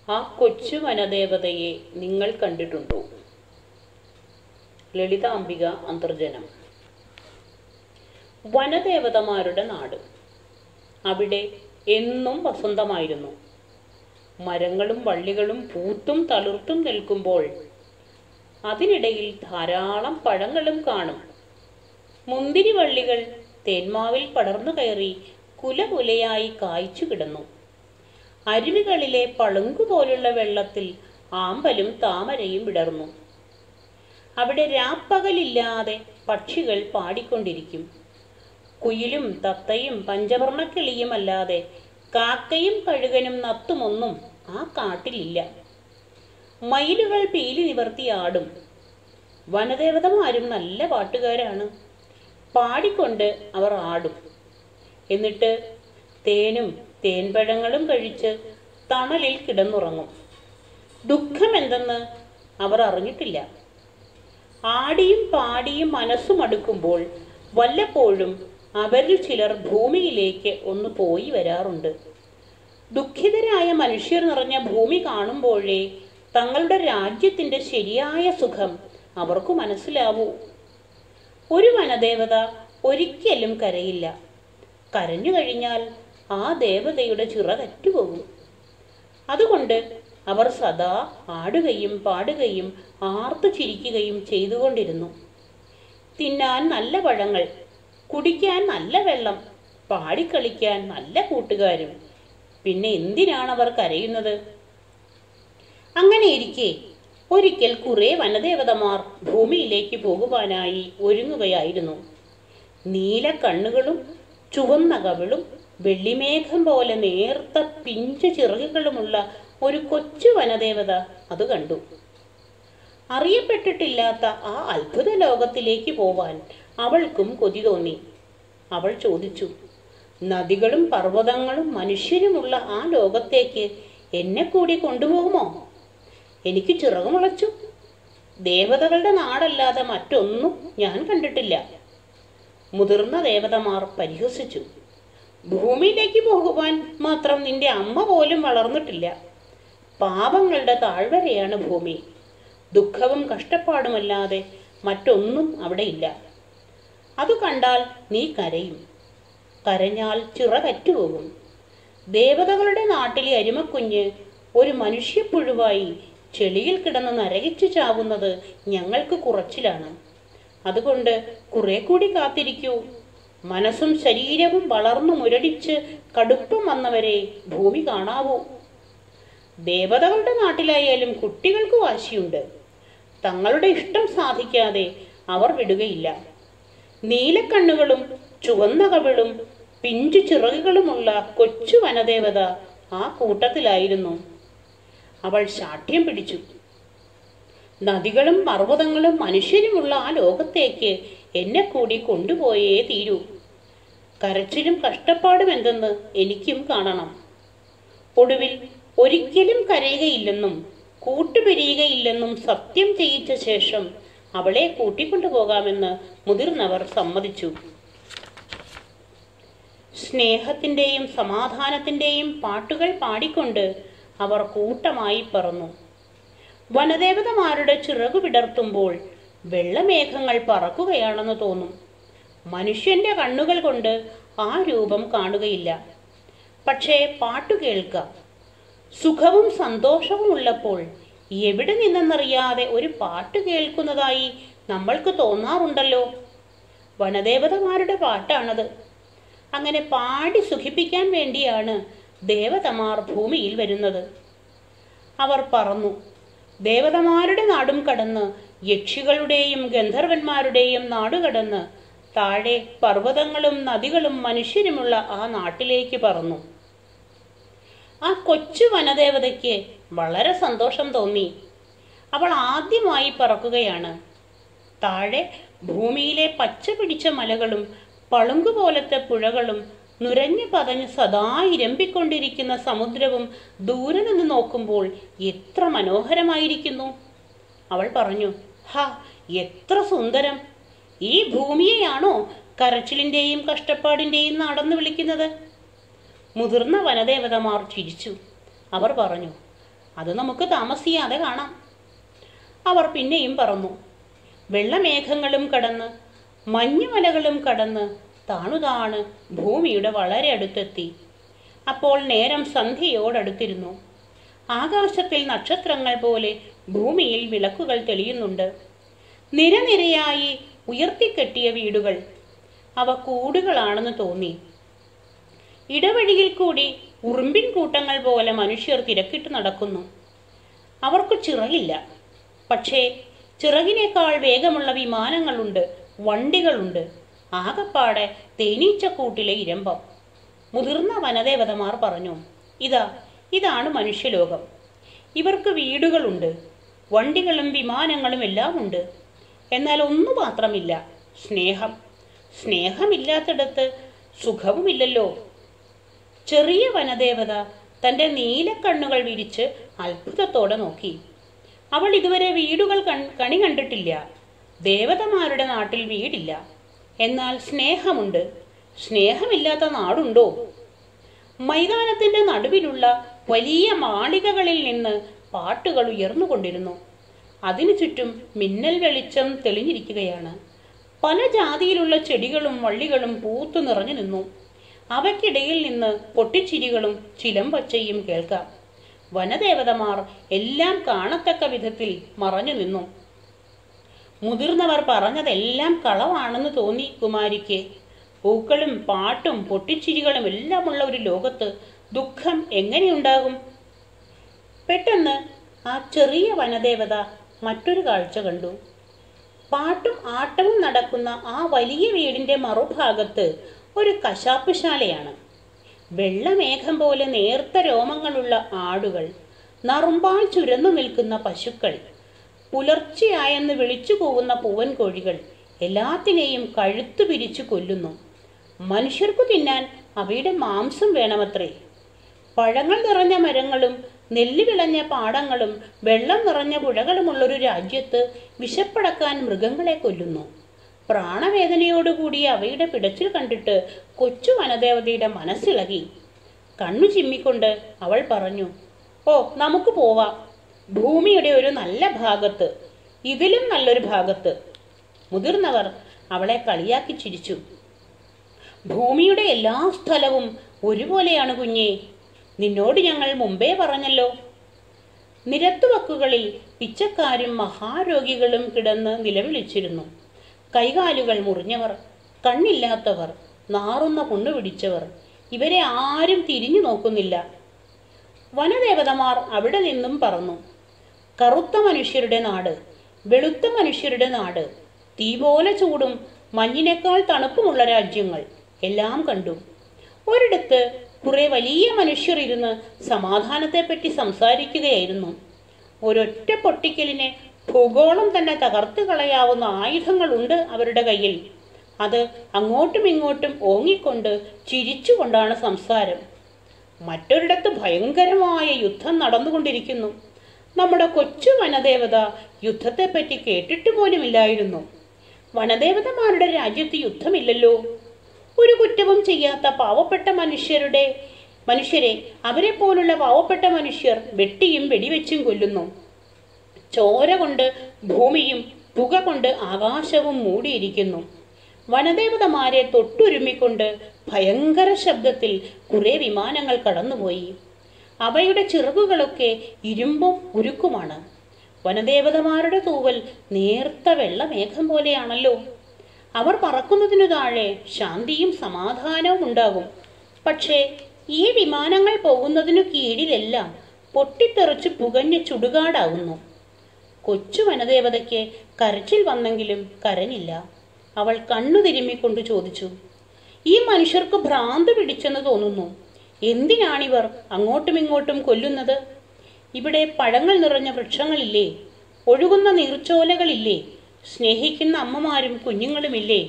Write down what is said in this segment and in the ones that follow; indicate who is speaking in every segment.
Speaker 1: ആ കൊച്ചു വനദേവതയെ നിങ്ങൾ കണ്ടിട്ടുണ്ടോ ലളിതാംബിക അന്തർജനം വനദേവതമാരുടെ നാട് അവിടെ എന്നും വസന്തമായിരുന്നു മരങ്ങളും വള്ളികളും പൂത്തും തളിർത്തും നിൽക്കുമ്പോൾ അതിനിടയിൽ ധാരാളം പഴങ്ങളും കാണും മുന്തിരി വള്ളികൾ തേന്മാവിൽ പടർന്നു കയറി കുലകുലയായി കായ്ച്ചു കിടന്നു അരുവികളിലെ പളുങ്കു പോലുള്ള വെള്ളത്തിൽ ആമ്പലും താമരയും വിടർന്നു അവിടെ രാപ്പകലില്ലാതെ പക്ഷികൾ പാടിക്കൊണ്ടിരിക്കും കുയിലും തത്തയും പഞ്ചവർണ്ണക്കിളിയും അല്ലാതെ കാക്കയും കഴുകനും നത്തുമൊന്നും ആ കാട്ടിലില്ല മയിലുകൾ പീലി നിവർത്തി ആടും വനദേവതമാരും നല്ല പാട്ടുകാരാണ് പാടിക്കൊണ്ട് അവർ ആടും എന്നിട്ട് തേനും തേൻപഴങ്ങളും കഴിച്ച് തണലിൽ കിടന്നുറങ്ങും ദുഃഖം എന്തെന്ന് അവർ അറിഞ്ഞിട്ടില്ല ആടിയും പാടിയും മനസ്സും അടുക്കുമ്പോൾ വല്ലപ്പോഴും അവരിൽ ചിലർ ഭൂമിയിലേക്ക് ഒന്ന് പോയി വരാറുണ്ട് ദുഃഖിതരായ മനുഷ്യർ നിറഞ്ഞ ഭൂമി കാണുമ്പോഴേ തങ്ങളുടെ രാജ്യത്തിന്റെ ശരിയായ സുഖം അവർക്ക് മനസ്സിലാവൂ ഒരു വനദേവത ഒരിക്കലും കരയില്ല കരഞ്ഞു കഴിഞ്ഞാൽ ആ ദേവതയുടെ ചിറകറ്റുപോകും അതുകൊണ്ട് അവർ സദാ ആടുകയും പാടുകയും ആർത്തു ചിരിക്കുകയും ചെയ്തുകൊണ്ടിരുന്നു തിന്നാൻ നല്ല പഴങ്ങൾ കുടിക്കാൻ നല്ല വെള്ളം പാടിക്കളിക്കാൻ നല്ല കൂട്ടുകാരും പിന്നെ എന്തിനാണ് അവർ കരയുന്നത് അങ്ങനെ ഇരിക്കെ ഒരിക്കൽ കുറെ വനദേവതമാർ ഭൂമിയിലേക്ക് പോകുവാനായി ഒരുങ്ങുകയായിരുന്നു നീല കണ്ണുകളും ചുവന്ന കവിളും വെള്ളിമേഘം പോലെ നേർത്ത പിഞ്ചു ചിറകുകളുമുള്ള ഒരു കൊച്ചു വനദേവത അത് കണ്ടു അറിയപ്പെട്ടിട്ടില്ലാത്ത ആ അത്ഭുത ലോകത്തിലേക്ക് പോവാൻ അവൾക്കും കൊതി തോന്നി അവൾ ചോദിച്ചു നദികളും പർവ്വതങ്ങളും മനുഷ്യരുമുള്ള ആ ലോകത്തേക്ക് എന്നെ കൂടി കൊണ്ടുപോകുമോ എനിക്ക് ചിറകുമുളച്ചു ദേവതകളുടെ നാടല്ലാതെ മറ്റൊന്നും ഞാൻ കണ്ടിട്ടില്ല മുതിർന്ന ദേവതമാർ പരിഹസിച്ചു ഭൂമിയിലേക്ക് പോകുവാൻ മാത്രം നിന്റെ അമ്മ പോലും വളർന്നിട്ടില്ല പാപങ്ങളുടെ താഴ്വരയാണ് ഭൂമി ദുഃഖവും കഷ്ടപ്പാടുമല്ലാതെ മറ്റൊന്നും അവിടെ ഇല്ല അത് കണ്ടാൽ നീ കരയും കരഞ്ഞാൽ ചിറകറ്റുപോകും ദേവതകളുടെ നാട്ടിലെ അരിമക്കുഞ്ഞ് ഒരു മനുഷ്യപ്പുഴുവായി ചെളിയിൽ കിടന്ന് നരകിച്ചു ചാവുന്നത് ഞങ്ങൾക്ക് കുറച്ചിലാണ് അതുകൊണ്ട് കുറെ കൂടി കാത്തിരിക്കൂ മനസ്സും ശരീരവും വളർന്നു മുരടിച്ച് കടുപ്പം വന്നവരെ ഭൂമി കാണാവൂ ദേവതകളുടെ നാട്ടിലായാലും കുട്ടികൾക്ക് വാശിയുണ്ട് തങ്ങളുടെ ഇഷ്ടം സാധിക്കാതെ അവർ വിടുകയില്ല നീലക്കണ്ണുകളും ചുവന്ന കവിളും പിഞ്ചു ചിറകുകളുമുള്ള കൊച്ചു വനദേവത ആ കൂട്ടത്തിലായിരുന്നു അവൾ ശാഠ്യം പിടിച്ചു നദികളും പർവ്വതങ്ങളും മനുഷ്യരുമുള്ള ആ ലോകത്തേക്ക് എന്നെ കൂടി കൊണ്ടുപോയേ തീരൂ കരച്ചിലും കഷ്ടപ്പാടും എന്തെന്ന് എനിക്കും കാണണം ഒടുവിൽ ഒരിക്കലും കരയുകയില്ലെന്നും കൂട്ടുപിരിയുകയില്ലെന്നും സത്യം ചെയ്യിച്ച ശേഷം അവളെ കൂട്ടിക്കൊണ്ടുപോകാമെന്ന് മുതിർന്നവർ സമ്മതിച്ചു സ്നേഹത്തിന്റെയും സമാധാനത്തിന്റെയും പാട്ടുകൾ പാടിക്കൊണ്ട് അവർ കൂട്ടമായി പറന്നു വനദേവതമാരുടെ ചിറകു വിടർത്തുമ്പോൾ വെള്ളമേഘങ്ങൾ പറക്കുകയാണെന്ന് തോന്നും മനുഷ്യന്റെ കണ്ണുകൾ കൊണ്ട് ആ രൂപം കാണുകയില്ല പക്ഷേ പാട്ടു കേൾക്കാം സുഖവും സന്തോഷവും ഉള്ളപ്പോൾ എവിടെ നിന്നെന്നറിയാതെ ഒരു പാട്ട് കേൾക്കുന്നതായി നമ്മൾക്ക് തോന്നാറുണ്ടല്ലോ വനദേവതമാരുടെ പാട്ടാണത് അങ്ങനെ പാടി സുഖിപ്പിക്കാൻ വേണ്ടിയാണ് ദേവതമാർ ഭൂമിയിൽ വരുന്നത് അവർ പറന്നു ദേവതമാരുടെ നാടും കടന്ന് യക്ഷികളുടെയും ഗന്ധർവന്മാരുടെയും നാടുകടന്ന് താഴെ പർവ്വതങ്ങളും നദികളും മനുഷ്യരുമുള്ള ആ നാട്ടിലേക്ക് പറന്നു ആ കൊച്ചു വനദേവതയ്ക്ക് വളരെ സന്തോഷം തോന്നി അവൾ ആദ്യമായി പറക്കുകയാണ് താഴെ ഭൂമിയിലെ പച്ച പിടിച്ച മലകളും പളുങ്കു പോലത്തെ പുഴകളും നുരഞ്ഞു പതഞ്ഞ് സദാ ഇരമ്പിക്കൊണ്ടിരിക്കുന്ന സമുദ്രവും ദൂരെ നിന്ന് നോക്കുമ്പോൾ എത്ര മനോഹരമായിരിക്കുന്നു അവൾ പറഞ്ഞു ഹാ എത്ര സുന്ദരം ഈ ഭൂമിയെയാണോ കരച്ചിലിന്റെയും കഷ്ടപ്പാടിന്റെയും നാടെന്ന് വിളിക്കുന്നത് മുതിർന്ന വനദേവതമാർ ചിരിച്ചു അവർ പറഞ്ഞു അത് നമുക്ക് താമസിയാതെ കാണാം അവർ പിന്നെയും പറന്നു വെള്ളമേഘങ്ങളും കടന്ന് മഞ്ഞുമലകളും കടന്ന് താണുതാണ് ഭൂമിയുടെ വളരെ അടുത്തെത്തി അപ്പോൾ നേരം സന്ധ്യയോടടുത്തിരുന്നു ആകാശത്തിൽ നക്ഷത്രങ്ങൾ പോലെ ഭൂമിയിൽ വിളക്കുകൾ തെളിയുന്നുണ്ട് നിരനിരയായി ഉയർത്തിക്കെട്ടിയ വീടുകൾ അവ കൂടുകളാണെന്ന് തോന്നി ഇടവഴിയിൽ കൂടി ഉറുമ്പിൻ കൂട്ടങ്ങൾ പോലെ മനുഷ്യർ തിരക്കിട്ട് നടക്കുന്നു അവർക്ക് ചിറകില്ല പക്ഷേ ചിറകിനേക്കാൾ വേഗമുള്ള വിമാനങ്ങളുണ്ട് വണ്ടികളുണ്ട് ആകപ്പാടെ തേനീച്ചക്കൂട്ടിലെ ഇരമ്പം മുതിർന്ന വനദേവതമാർ പറഞ്ഞു ഇതാ ഇതാണ് മനുഷ്യലോകം ഇവർക്ക് വീടുകളുണ്ട് വണ്ടികളും വിമാനങ്ങളും എല്ലാം ഉണ്ട് എന്നാൽ ഒന്നു മാത്രമില്ല സ്നേഹം സ്നേഹമില്ലാത്തിടത്ത് സുഖവുമില്ലല്ലോ ചെറിയ വനദേവത തൻ്റെ നീലക്കണ്ണുകൾ വിരിച്ച് അത്ഭുതത്തോടെ നോക്കി അവൾ ഇതുവരെ വീടുകൾ കൺ കണി കണ്ടിട്ടില്ല ദേവതമാരുടെ നാട്ടിൽ വീടില്ല എന്നാൽ സ്നേഹമുണ്ട് സ്നേഹമില്ലാത്ത നാടുണ്ടോ മൈതാനത്തിന്റെ നടുവിലുള്ള വലിയ മാളികകളിൽ നിന്ന് പാട്ടുകൾ ഉയർന്നുകൊണ്ടിരുന്നു അതിനു ചുറ്റും മിന്നൽ വെളിച്ചം തെളിഞ്ഞിരിക്കുകയാണ് പല ജാതിയിലുള്ള ചെടികളും വള്ളികളും പൂത്തു നിറഞ്ഞു നിന്നു അവയ്ക്കിടയിൽ നിന്ന് പൊട്ടിച്ചിരികളും ചിലമ്പൊച്ചയും കേൾക്കാം വനദേവതമാർ എല്ലാം കാണത്തക്ക വിധത്തിൽ മറഞ്ഞു നിന്നു മുതിർന്നവർ പറഞ്ഞതെല്ലാം കളവാണെന്ന് തോന്നി കുമാരിക്ക് പൂക്കളും പാട്ടും പൊട്ടിച്ചിരികളും എല്ലാമുള്ള ഒരു ലോകത്ത് ദുഃഖം എങ്ങനെയുണ്ടാകും പെട്ടെന്ന് ആ ചെറിയ വനദേവത മറ്റൊരു കാഴ്ച കണ്ടു പാട്ടും ആട്ടവും നടക്കുന്ന ആ വലിയ വീടിന്റെ മറുഭാഗത്ത് ഒരു കശാപ്പുശാലയാണ് വെള്ളമേഘം പോലെ നേർത്ത രോമങ്ങളുള്ള ആടുകൾ നറുമ്പാൽ ചുരന്നു നിൽക്കുന്ന പശുക്കൾ പുലർച്ചെയായെന്ന് വിളിച്ചു പോകുന്ന പൂവൻ കോഴികൾ എല്ലാത്തിനെയും കഴുത്തു പിരിച്ചു കൊല്ലുന്നു മനുഷ്യർക്കു തിന്നാൻ അവയുടെ മാംസം വേണമത്രേ പഴങ്ങൾ നിറഞ്ഞ മരങ്ങളും നെല്ല് വിളഞ്ഞ പാടങ്ങളും വെള്ളം നിറഞ്ഞ പുഴകളുമുള്ളൊരു രാജ്യത്ത് വിശപ്പടക്കാൻ മൃഗങ്ങളെ കൊല്ലുന്നു പ്രാണവേദനയോടുകൂടി അവയുടെ പിടച്ചിൽ കണ്ടിട്ട് കൊച്ചു വനദേവതയുടെ മനസ്സിളകി കണ്ണു ചിമ്മിക്കൊണ്ട് അവൾ പറഞ്ഞു ഓ നമുക്ക് പോവാം ഭൂമിയുടെ ഒരു നല്ല ഭാഗത്ത് ഇതിലും നല്ലൊരു ഭാഗത്ത് മുതിർന്നവർ അവളെ കളിയാക്കി ചിരിച്ചു ഭൂമിയുടെ എല്ലാ സ്ഥലവും ഒരുപോലെയാണ് കുഞ്ഞേ നിന്നോട് ഞങ്ങൾ മുമ്പേ പറഞ്ഞല്ലോ നിരത്തുവക്കുകളിൽ പിച്ചക്കാരും മഹാരോഗികളും കിടന്ന് നിലവിളിച്ചിരുന്നു കൈകാലുകൾ മുറിഞ്ഞവർ കണ്ണില്ലാത്തവർ നാറുന്ന പുണ്ണു പിടിച്ചവർ ഇവരെ ആരും തിരിഞ്ഞു നോക്കുന്നില്ല വനദേവതമാർ അവിടെ നിന്നും പറന്നു കറുത്ത മനുഷ്യരുടെ നാട് വെളുത്ത മനുഷ്യരുടെ നാട് തീ പോലെ ചൂടും മഞ്ഞിനേക്കാൾ തണുപ്പുമുള്ള രാജ്യങ്ങൾ എല്ലാം കണ്ടു ഒരിടത്ത് കുറെ വലിയ മനുഷ്യർ ഇരുന്ന് സമാധാനത്തെപ്പറ്റി സംസാരിക്കുകയായിരുന്നു ഒരൊറ്റ പൊട്ടിക്കലിനെ ഭൂഗോളം തന്നെ തകർത്ത് കളയാവുന്ന ആയുധങ്ങളുണ്ട് അവരുടെ കയ്യിൽ അത് അങ്ങോട്ടും ഇങ്ങോട്ടും ഓങ്ങിക്കൊണ്ട് ചിരിച്ചുകൊണ്ടാണ് സംസാരം മറ്റൊരിടത്ത് ഭയങ്കരമായ യുദ്ധം നടന്നുകൊണ്ടിരിക്കുന്നു നമ്മുടെ കൊച്ചു വനദേവത യുദ്ധത്തെപ്പറ്റി കേട്ടിട്ട് പോലുമില്ലായിരുന്നു വനദേവതമാരുടെ രാജ്യത്ത് യുദ്ധമില്ലല്ലോ ഒരു കുറ്റവും ചെയ്യാത്ത പാവപ്പെട്ട മനുഷ്യരുടെ മനുഷ്യരെ അവരെ പോലുള്ള പാവപ്പെട്ട മനുഷ്യർ വെട്ടിയും വെടിവെച്ചും കൊല്ലുന്നു ചോര കൊണ്ട് ഭൂമിയും പുക കൊണ്ട് ആകാശവും മൂടിയിരിക്കുന്നു വനദേവതമാരെ തൊട്ടുരുമ്മിക്കൊണ്ട് ഭയങ്കര ശബ്ദത്തിൽ കുറെ വിമാനങ്ങൾ കടന്നുപോയി അവയുടെ ചിറകുകളൊക്കെ ഇരുമ്പും ഉരുക്കുമാണ് വനദേവതമാരുടെ തൂവൽ നേർത്ത വെള്ളമേഘം പോലെയാണല്ലോ അവർ പറക്കുന്നതിനു താഴെ ശാന്തിയും സമാധാനവും ഉണ്ടാകും പക്ഷേ ഈ വിമാനങ്ങൾ പോകുന്നതിനു കീഴിലെല്ലാം പൊട്ടിത്തെറിച്ച് പുകഞ്ഞ് ചുടുകാടാകുന്നു കൊച്ചു വനദേവതയ്ക്ക് കരച്ചിൽ വന്നെങ്കിലും കരഞ്ഞില്ല അവൾ കണ്ണു തിരുമ്മിക്കൊണ്ട് ചോദിച്ചു ഈ മനുഷ്യർക്ക് ഭ്രാന്ത് പിടിച്ചെന്ന് തോന്നുന്നു എന്തിനാണിവർ അങ്ങോട്ടും ഇങ്ങോട്ടും കൊല്ലുന്നത് ഇവിടെ പഴങ്ങൾ നിറഞ്ഞ വൃക്ഷങ്ങളില്ലേ ഒഴുകുന്ന നീർച്ചോലകളില്ലേ സ്നേഹിക്കുന്ന അമ്മമാരും കുഞ്ഞുങ്ങളുമില്ലേ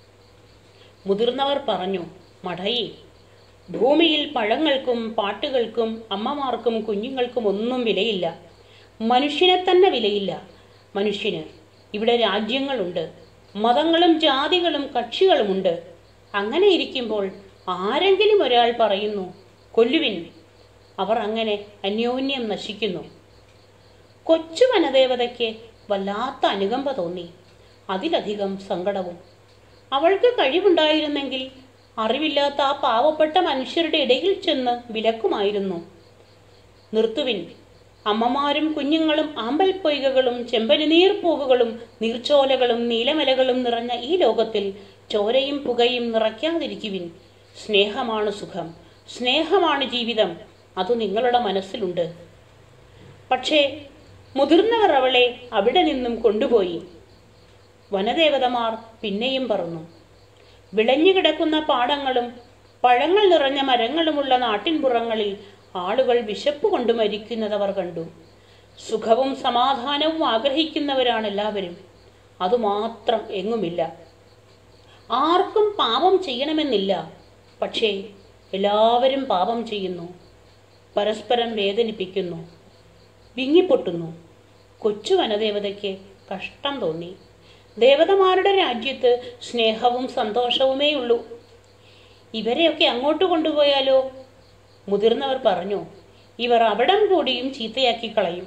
Speaker 1: മുതിർന്നവർ പറഞ്ഞു മടയി ഭൂമിയിൽ പഴങ്ങൾക്കും പാട്ടുകൾക്കും അമ്മമാർക്കും കുഞ്ഞുങ്ങൾക്കും ഒന്നും വിലയില്ല മനുഷ്യനെ തന്നെ വിലയില്ല മനുഷ്യന് ഇവിടെ രാജ്യങ്ങളുണ്ട് മതങ്ങളും ജാതികളും കക്ഷികളുമുണ്ട് അങ്ങനെ ഇരിക്കുമ്പോൾ ആരെങ്കിലും ഒരാൾ പറയുന്നു കൊല്ലുവിൻ അവർ അങ്ങനെ അന്യോന്യം നശിക്കുന്നു കൊച്ചു വനദേവതയ്ക്ക് വല്ലാത്ത അനുകമ്പ തോന്നി അതിലധികം സങ്കടവും അവൾക്ക് കഴിവുണ്ടായിരുന്നെങ്കിൽ അറിവില്ലാത്ത ആ പാവപ്പെട്ട മനുഷ്യരുടെ ഇടയിൽ ചെന്ന് വിലക്കുമായിരുന്നു നിർത്തുവിൻ അമ്മമാരും കുഞ്ഞുങ്ങളും ആമ്പൽപ്പൊയ്കകളും ചെമ്പനിനീർപ്പൂവുകളും നീർച്ചോലകളും നീലമലകളും നിറഞ്ഞ ഈ ലോകത്തിൽ ചോരയും പുകയും നിറയ്ക്കാതിരിക്കുവിൻ സ്നേഹമാണ് സുഖം സ്നേഹമാണ് ജീവിതം അത് നിങ്ങളുടെ മനസ്സിലുണ്ട് പക്ഷേ മുതിർന്നവർ അവളെ അവിടെ നിന്നും കൊണ്ടുപോയി വനദേവതമാർ പിന്നെയും പറന്നു വിളഞ്ഞു കിടക്കുന്ന പാടങ്ങളും പഴങ്ങൾ നിറഞ്ഞ മരങ്ങളുമുള്ള നാട്ടിൻപുറങ്ങളിൽ ആളുകൾ വിശപ്പ് കൊണ്ട് മരിക്കുന്നതവർ കണ്ടു സുഖവും സമാധാനവും ആഗ്രഹിക്കുന്നവരാണ് എല്ലാവരും അതുമാത്രം എങ്ങുമില്ല ആർക്കും പാപം ചെയ്യണമെന്നില്ല പക്ഷേ എല്ലാവരും പാപം ചെയ്യുന്നു പരസ്പരം വേദനിപ്പിക്കുന്നു വിങ്ങിപ്പൊട്ടുന്നു കൊച്ചു വനദേവതയ്ക്ക് കഷ്ടം തോന്നി ദേവതമാരുടെ രാജ്യത്ത് സ്നേഹവും സന്തോഷവുമേ ഉള്ളൂ ഇവരെയൊക്കെ അങ്ങോട്ട് കൊണ്ടുപോയാലോ മുതിർന്നവർ പറഞ്ഞു ഇവർ അവിടം കൂടിയും ചീത്തയാക്കി കളയും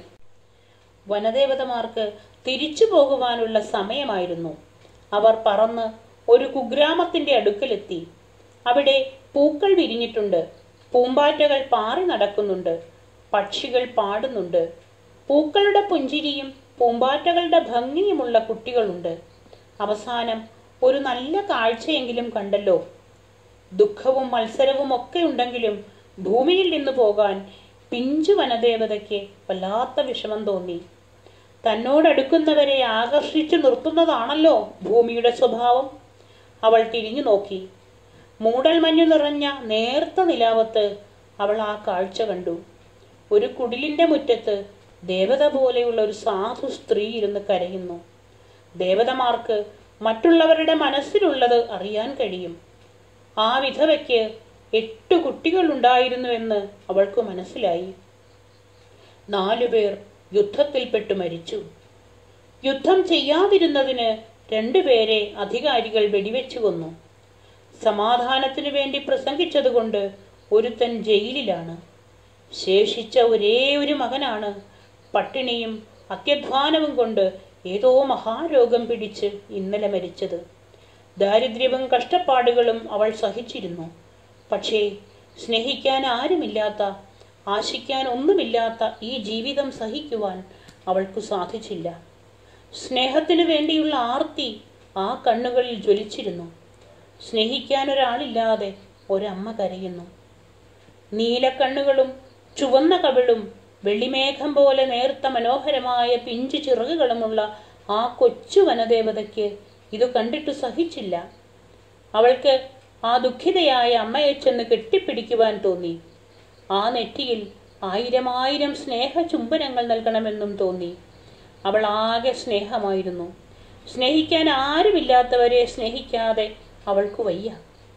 Speaker 1: വനദേവതമാർക്ക് തിരിച്ചു പോകുവാനുള്ള സമയമായിരുന്നു അവർ പറന്ന് ഒരു കുഗ്രാമത്തിന്റെ അടുക്കലെത്തി അവിടെ പൂക്കൾ വിരിഞ്ഞിട്ടുണ്ട് പൂമ്പാറ്റകൾ പാറി നടക്കുന്നുണ്ട് പക്ഷികൾ പാടുന്നുണ്ട് പൂക്കളുടെ പുഞ്ചിരിയും പൂമ്പാറ്റകളുടെ ഭംഗിയുമുള്ള കുട്ടികളുണ്ട് അവസാനം ഒരു നല്ല കാഴ്ചയെങ്കിലും കണ്ടല്ലോ ദുഃഖവും മത്സരവും ഒക്കെ ഉണ്ടെങ്കിലും ഭൂമിയിൽ നിന്ന് പോകാൻ പിഞ്ചു വനദേവതയ്ക്ക് വല്ലാത്ത വിഷമം തോന്നി തന്നോടടുക്കുന്നവരെ ആകർഷിച്ചു നിർത്തുന്നതാണല്ലോ ഭൂമിയുടെ സ്വഭാവം അവൾ തിരിഞ്ഞു നോക്കി മൂടൽ മഞ്ഞു നിറഞ്ഞ നേർത്ത നിലാവത്ത് അവൾ ആ കാഴ്ച കണ്ടു ഒരു കുടിലിന്റെ മുറ്റത്ത് ദേവത പോലെയുള്ള ഒരു സാധു സ്ത്രീ ഇരുന്ന് കരയുന്നു ദേവതമാർക്ക് മറ്റുള്ളവരുടെ മനസ്സിലുള്ളത് അറിയാൻ കഴിയും ആ വിധവയ്ക്ക് എട്ട് കുട്ടികൾ ഉണ്ടായിരുന്നുവെന്ന് അവൾക്ക് മനസ്സിലായി നാലുപേർ യുദ്ധത്തിൽപ്പെട്ടു മരിച്ചു യുദ്ധം ചെയ്യാതിരുന്നതിന് രണ്ടുപേരെ അധികാരികൾ വെടിവെച്ചു കൊന്നു സമാധാനത്തിനു വേണ്ടി പ്രസംഗിച്ചതുകൊണ്ട് ഒരുത്തൻ ജയിലിലാണ് ശേഷിച്ച ഒരേ ഒരു മകനാണ് പട്ടിണിയും അത്യധ്വാനവും കൊണ്ട് ഏതോ മഹാരോഗം പിടിച്ച് ഇന്നലെ മരിച്ചത് ദാരിദ്ര്യവും കഷ്ടപ്പാടുകളും അവൾ സഹിച്ചിരുന്നു പക്ഷേ സ്നേഹിക്കാൻ ആരുമില്ലാത്ത ആശിക്കാൻ ഒന്നുമില്ലാത്ത ഈ ജീവിതം സഹിക്കുവാൻ അവൾക്ക് സാധിച്ചില്ല സ്നേഹത്തിനു വേണ്ടിയുള്ള ആർത്തി ആ കണ്ണുകളിൽ ജ്വലിച്ചിരുന്നു സ്നേഹിക്കാൻ ഒരാളില്ലാതെ ഒരമ്മ കരയുന്നു നീലക്കണ്ണുകളും ചുവന്ന കവിളും വെള്ളിമേഘം പോലെ നേർത്ത മനോഹരമായ പിഞ്ചു ചിറകുകളുമുള്ള ആ കൊച്ചു വനദേവതയ്ക്ക് ഇത് കണ്ടിട്ട് സഹിച്ചില്ല അവൾക്ക് ആ ദുഃഖിതയായ അമ്മയെ ചെന്ന് കെട്ടിപ്പിടിക്കുവാൻ തോന്നി ആ നെറ്റിയിൽ ആയിരം ആയിരം സ്നേഹ ചുംബനങ്ങൾ നൽകണമെന്നും തോന്നി അവൾ ആകെ സ്നേഹമായിരുന്നു സ്നേഹിക്കാൻ ആരുമില്ലാത്തവരെ സ്നേഹിക്കാതെ അവൾക്ക് വയ്യ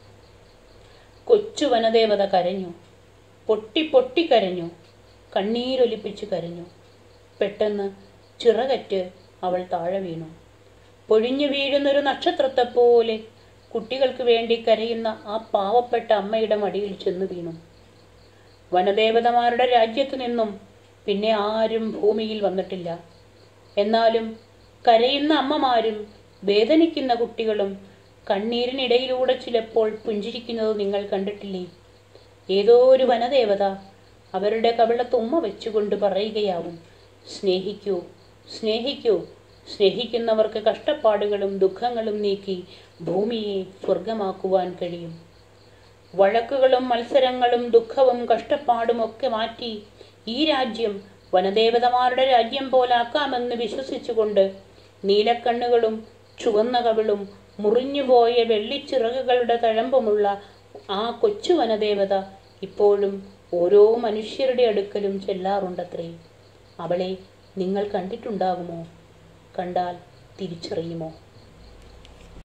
Speaker 1: കൊച്ചു വനദേവത കരഞ്ഞു പൊട്ടി പൊട്ടി കരഞ്ഞു കണ്ണീരൊലിപ്പിച്ചു കരഞ്ഞു പെട്ടെന്ന് ചിറകറ്റ് അവൾ താഴെ വീണു പൊഴിഞ്ഞു വീഴുന്നൊരു നക്ഷത്രത്തെ പോലെ കുട്ടികൾക്ക് വേണ്ടി കരയുന്ന ആ പാവപ്പെട്ട അമ്മയുടെ മടിയിൽ ചെന്നു വീണു വനദേവതമാരുടെ രാജ്യത്തു നിന്നും പിന്നെ ആരും ഭൂമിയിൽ വന്നിട്ടില്ല എന്നാലും കരയുന്ന അമ്മമാരും വേദനിക്കുന്ന കുട്ടികളും കണ്ണീരിനിടയിലൂടെ ചിലപ്പോൾ പുഞ്ചിരിക്കുന്നത് നിങ്ങൾ കണ്ടിട്ടില്ലേ ഏതോ ഒരു വനദേവത അവരുടെ കവിളത്ത് ഉമ്മ വെച്ചുകൊണ്ട് പറയുകയാവും സ്നേഹിക്കൂ സ്നേഹിക്കൂ സ്നേഹിക്കുന്നവർക്ക് കഷ്ടപ്പാടുകളും ദുഃഖങ്ങളും നീക്കി ഭൂമിയെ സ്വർഗമാക്കുവാൻ കഴിയും വഴക്കുകളും മത്സരങ്ങളും ദുഃഖവും കഷ്ടപ്പാടും ഒക്കെ മാറ്റി ഈ രാജ്യം വനദേവതമാരുടെ രാജ്യം പോലാക്കാമെന്ന് വിശ്വസിച്ചുകൊണ്ട് നീലക്കണ്ണുകളും ചുവന്ന കവിളും മുറിഞ്ഞുപോയ വെള്ളിച്ചിറകുകളുടെ തഴമ്പുമുള്ള ആ കൊച്ചു വനദേവത ഇപ്പോഴും ഓരോ മനുഷ്യരുടെ അടുക്കലും ചെല്ലാറുണ്ടത്രേ അവളെ നിങ്ങൾ കണ്ടിട്ടുണ്ടാകുമോ കണ്ടാൽ തിരിച്ചറിയുമോ